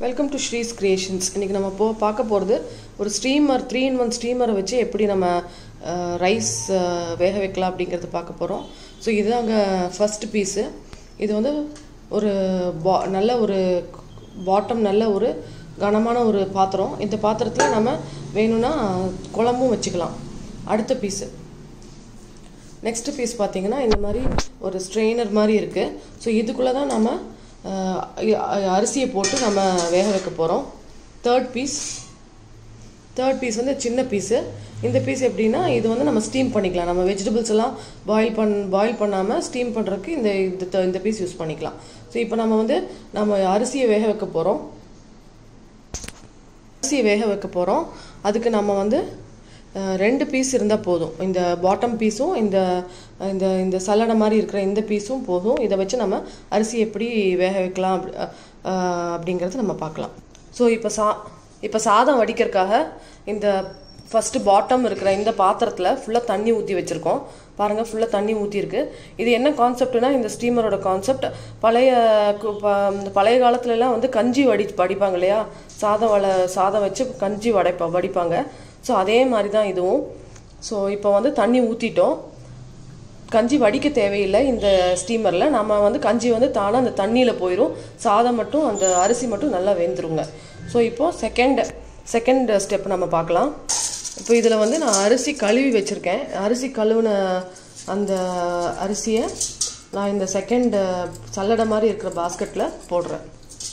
welcome to ஸ்ரீஸ் creations இன்றைக்கி நம்ம போ பார்க்க போகிறது ஒரு ஸ்டீமர் த்ரீ இன் ஒன் ஸ்டீமரை வச்சு எப்படி நம்ம ரைஸ் வேக வைக்கலாம் அப்படிங்கிறது பார்க்க போகிறோம் ஸோ இதுதாங்க ஃபஸ்ட் பீஸு இது வந்து ஒரு பா நல்ல ஒரு பாட்டம் நல்ல ஒரு கனமான ஒரு பாத்திரம் இந்த பாத்திரத்தில் நம்ம வேணும்னா குழம்பும் வச்சுக்கலாம் அடுத்த பீஸு நெக்ஸ்ட் பீஸ் பார்த்தீங்கன்னா இந்த மாதிரி ஒரு ஸ்ட்ரெயினர் மாதிரி இருக்குது ஸோ இதுக்குள்ளே தான் நம்ம அஹ், அ- அரிசியை போட்டு நம்ம வேக வைக்க போகிறோம் தேர்ட் பீஸ் தேர்ட் பீஸ் வந்து சின்ன பீஸு இந்த பீஸ் எப்படின்னா இது வந்து நம்ம ஸ்டீம் பண்ணிக்கலாம் நம்ம வெஜிடபிள்ஸ் எல்லாம் பாயில் பண் பாயில் பண்ணாமல் ஸ்டீம் பண்ணுறதுக்கு இந்த இது த- இந்த பீஸ் யூஸ் பண்ணிக்கலாம் ஸோ இப்போ நம்ம வந்து நம்ம அரிசியை வேக வைக்க போகிறோம் அரிசியை வேக வைக்க போகிறோம் அதுக்கு நம்ம வந்து அஹ், ரெண்டு பீஸ் இருந்தால் போதும் இந்த பாட்டம் பீஸும் இந்த இந்த இந்த சல்லடை மாதிரி இருக்கிற இந்த பீஸும் போதும் இதை வச்சு நம்ம அரிசி எப்படி வேக வைக்கலாம் அப்படி- அஹ், அப்படிங்கிறத நம்ம பார்க்கலாம் ஸோ இப்போ சா இப்போ சாதம் வடிக்கிறதுக்காக இந்த ஃபஸ்ட்டு பாட்டம் இருக்கிற இந்த பாத்திரத்தில் ஃபுல்லாக தண்ணி ஊற்றி வச்சுருக்கோம் பாருங்கள் ஃபுல்லாக தண்ணி ஊற்றிருக்கு இது என்ன கான்செப்ட்னா இந்த ஸ்டீமரோட கான்செப்ட் பழைய கு- ப- இந்த பழைய காலத்துலலாம் வந்து கஞ்சி வடி வடிப்பாங்க இல்லையா சாதம் வள சாதம் வச்சு கஞ்சி வடைப்பா வடிப்பாங்க ஸோ அதே மாதிரி தான் இதுவும் ஸோ இப்போ வந்து தண்ணி ஊற்றிட்டோம் கஞ்சி வடிக்க தேவையில்லை இந்த ஸ்டீமரில் நம்ம வந்து கஞ்சி வந்து தானாக அந்த தண்ணியில் போயிடும் சாதம் மட்டும் அந்த அரிசி மட்டும் நல்லா வெந்துருங்க ஸோ இப்போது செகண்ட் செகண்ட் ஸ்டெப் நம்ம பார்க்கலாம் இப்போ இதில் வந்து நான் அரிசி கழுவி வச்சுருக்கேன் அரிசி கழுவுன அந்த அரிசியை நான் இந்த செகண்ட் சல்லடை மாதிரி இருக்கிற பாஸ்கெட்டில் போடுறேன்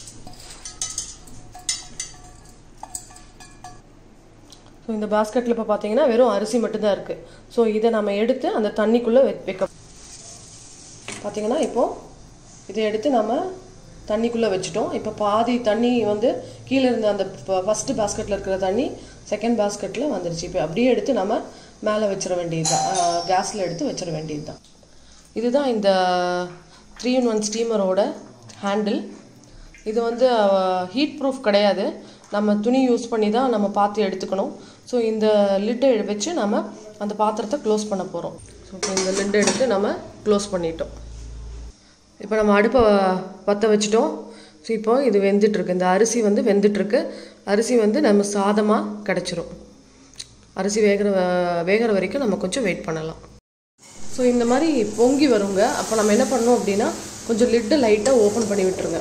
ஸோ இந்த பாஸ்கெட்டில் இப்போ பார்த்தீங்கன்னா வெறும் அரிசி மட்டும்தான் இருக்குது ஸோ இதை நம்ம எடுத்து அந்த தண்ணிக்குள்ளே வெ வைக்க பார்த்தீங்கன்னா இப்போது இதை எடுத்து நம்ம தண்ணிக்குள்ளே வச்சுட்டோம் இப்போ பாதி தண்ணி வந்து கீழே இருந்த அந்த ஃபஸ்ட்டு பாஸ்கெட்டில் இருக்கிற தண்ணி செகண்ட் பாஸ்கெட்டில் வந்துருச்சு இப்போ அப்படியே எடுத்து நம்ம மேலே வச்சிட வேண்டியது தான் கேஸில் எடுத்து வச்சிட வேண்டியது தான் இதுதான் இந்த த்ரீ இன் ஒன் ஸ்டீமரோட ஹேண்டில் இது வந்து ஹீட் ப்ரூஃப் கிடையாது நம்ம துணி யூஸ் பண்ணி தான் நம்ம பார்த்து எடுத்துக்கணும் ஸோ இந்த லிட்டை வச்சு நம்ம அந்த பாத்திரத்தை க்ளோஸ் பண்ண போகிறோம் ஸோ இப்போ இந்த லிட்டை எடுத்து நம்ம க்ளோஸ் பண்ணிட்டோம் இப்போ நம்ம அடுப்பை பற்ற வச்சுட்டோம் ஸோ இப்போ இது வெந்துட்டுருக்கு இந்த அரிசி வந்து வெந்துட்டுருக்கு அரிசி வந்து நம்ம சாதமாக கிடச்சிரும் அரிசி வேகிற வ- வேகிற வரைக்கும் நம்ம கொஞ்சம் வெயிட் பண்ணலாம் ஸோ இந்த மாதிரி பொங்கி வருங்க அப்போ நம்ம என்ன பண்ணணும் அப்படின்னா கொஞ்சம் லிட்டை லைட்டாக ஓப்பன் பண்ணி விட்டுருங்க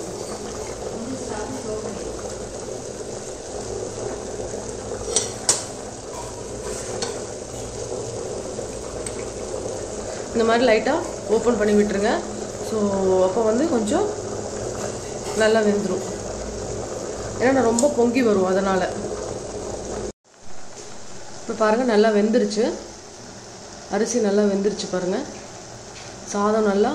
இந்த மாதிரி லைட்டாக ஓப்பன் பண்ணி விட்டுருங்க ஸோ அப்போ வந்து கொஞ்சம் நல்லா வெந்துடும் ஏன்னா நான் ரொம்ப பொங்கி வரும் அதனால் இப்போ பாருங்கள் நல்லா வெந்துருச்சு அரிசி நல்லா வெந்துருச்சு பாருங்கள் சாதம் நல்லா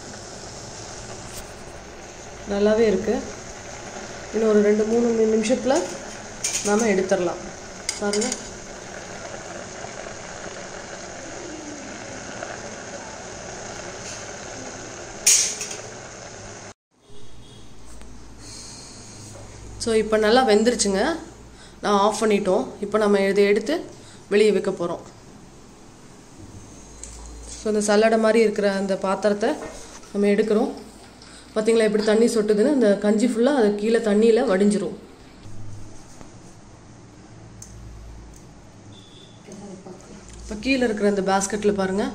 நல்லாவே இருக்குது இன்னும் ஒரு ரெண்டு மூணு நிமிஷத்தில் நாம் எடுத்துடலாம் பாருங்கள் ஸோ இப்போ நல்லா வெந்துருச்சுங்க நான் ஆஃப் பண்ணிட்டோம் இப்போ நம்ம இதை எடுத்து வெளியே வைக்க போகிறோம் ஸோ இந்த சல்லடை மாதிரி இருக்கிற அந்த பாத்திரத்தை நம்ம எடுக்கிறோம் பார்த்தீங்களா எப்படி தண்ணி சொட்டுதுன்னு அந்த கஞ்சி ஃபுல்லாக அது கீழே தண்ணியில் வடிஞ்சிரும் இப்போ கீழே இருக்கிற இந்த பேஸ்கெட்டில் பாருங்கள்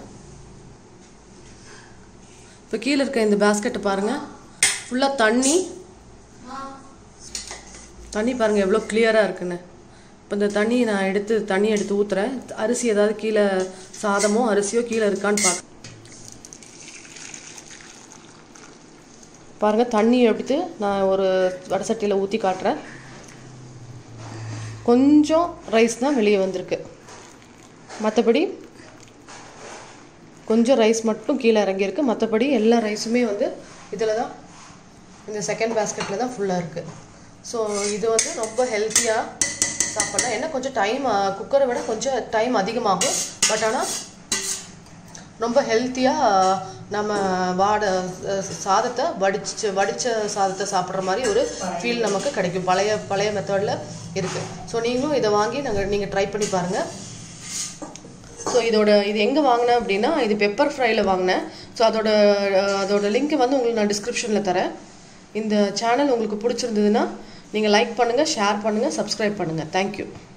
இப்போ கீழே இருக்க இந்த பேஸ்கெட்டை பாருங்கள் ஃபுல்லாக தண்ணி தண்ணி பாருங்கள் எவ்வளோ கிளியராக இருக்குன்னு இப்போ இந்த தண்ணி நான் எடுத்து தண்ணி எடுத்து ஊற்றுறேன் அரிசி ஏதாவது கீழே சாதமோ அரிசியோ கீழே இருக்கான்னு பார்க்க பாருங்கள் தண்ணி எடுத்து நான் ஒரு வடை சட்டியில் ஊற்றி காட்டுறேன் கொஞ்சம் ரைஸ் தான் வெளியே வந்திருக்கு மற்றபடி கொஞ்சம் ரைஸ் மட்டும் கீழே இறங்கியிருக்கு மற்றபடி எல்லா ரைஸுமே வந்து இதில் தான் இந்த செகண்ட் பேஸ்கெட்டில் தான் ஃபுல்லாக இருக்குது ஸோ இது வந்து ரொம்ப ஹெல்த்தியாக சாப்பிட்லாம் என்ன கொஞ்சம் டைம் குக்கரை விட கொஞ்சம் டைம் அதிகமாகும் பட் ஆனால் ரொம்ப ஹெல்த்தியாக நம்ம வாட அஹ், சாதத்தை வடிச்சு வடித்த சாதத்தை சாப்பிட்ற மாதிரி ஒரு ஃபீல் நமக்கு கிடைக்கும் பழைய பழைய மெத்தடில் இருக்குது ஸோ நீங்களும் இதை வாங்கி நாங்கள் நீங்கள் ட்ரை பண்ணி பாருங்கள் ஸோ இதோட இது எங்கே வாங்கினேன் அப்படின்னா இது பெப்பர் ஃப்ரைல வாங்கினேன் ஸோ அதோட அஹ், அதோட லிங்க் வந்து உங்களுக்கு நான் டிஸ்கிரிப்ஷனில் தரேன் இந்த சேனல் உங்களுக்கு பிடிச்சிருந்ததுன்னா நீங்கள் லைக் பண்ணுங்கள் ஷேர் பண்ணுங்கள் சப்ஸ்கிரைப் பண்ணுங்கள் தேங்க்யூ